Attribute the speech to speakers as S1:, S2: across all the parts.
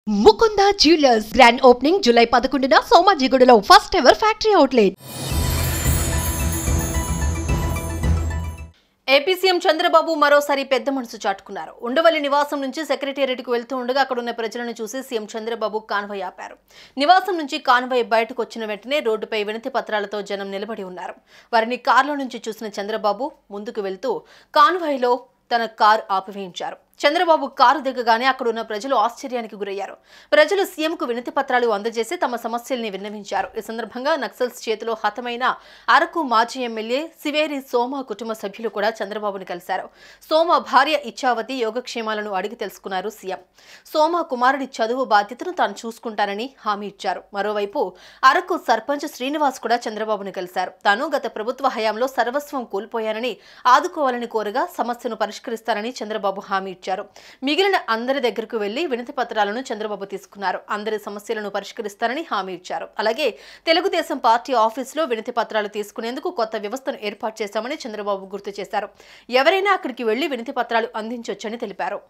S1: Mukunda jewellers grand opening July పదకొండున సోమాజిగూడలో first ever factory outlet
S2: AP CM Chandrababu మరోసారి పెద్ద మనసు చాటుకున్నారు ఉండవల్లి నివాసం నుంచి సెక్రటేరియట్కు వెళ్తూ ఉండగా అక్కడ ఉన్న ప్రజలను చూసి సీఎం చంద్రబాబు కాన్వాయ్ ఆపారు నివాసం నుంచి కాన్వాయ్ బయటకు వచ్చిన వెంటనే రోడ్డుపై వినతి పత్రాలతో జనం నిలబడి ఉన్నారు వారిని కారులో నుంచి చూసిన చంద్రబాబు ముందుకు వెళ్తూ కాన్వాయ్లో తన కారు ఆపివేయించారు చంద్రబాబు కారు దిగగానే అక్కడ ఉన్న ప్రజలు ఆశ్చర్యానికి గురయ్యారు ప్రజలు సీఎంకు వినతి పత్రాలు అందజేసి తమ సమస్యల్ని విన్నవించారు ఈ సందర్భంగా నక్సల్స్ చేతిలో హతమైన అరకు మాజీ ఎమ్మెల్యే సివేరి సోమ కుటుంబ సభ్యులు కూడా చంద్రబాబుని కలిశారు సోమ భార్య ఇచ్చావతి యోగక్షేమాలను అడిగి తెలుసుకున్నారు సీఎం సోమ కుమారుడి చదువు బాధ్యతను తాను చూసుకుంటానని హామీ ఇచ్చారు మరోవైపు అరకు సర్పంచ్ శ్రీనివాస్ కూడా చంద్రబాబును కలిశారు తాను గత ప్రభుత్వ హయాంలో సర్వస్వం కోల్పోయానని ఆదుకోవాలని కోరగా సమస్యను పరిష్కరిస్తానని చంద్రబాబు హామీ ఇచ్చారు మిగిలిన అందరి దగ్గరకు వెళ్లి వినతి పత్రాలను చంద్రబాబు తీసుకున్నారు అందరి సమస్యలను పరిష్కరిస్తారని హామీ ఇచ్చారు అలాగే తెలుగుదేశం పార్టీ ఆఫీసులో వినతి పత్రాలు తీసుకునేందుకు కొత్త వ్యవస్థను ఏర్పాటు చేశామని చంద్రబాబు గుర్తు చేశారు ఎవరైనా అక్కడికి వెళ్లి వినతి పత్రాలు అందించొచ్చని తెలిపారు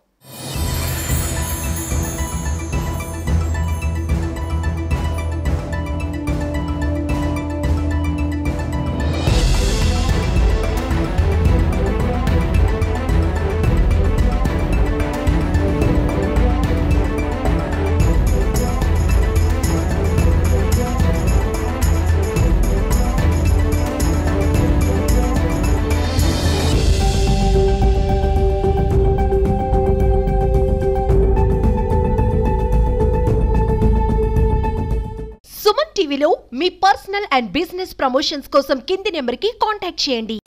S1: సుమన్ టీవీలో మీ పర్సనల్ అండ్ బిజినెస్ ప్రమోషన్స్ కోసం కింది నెంబర్కి కాంటాక్ట్ చేయండి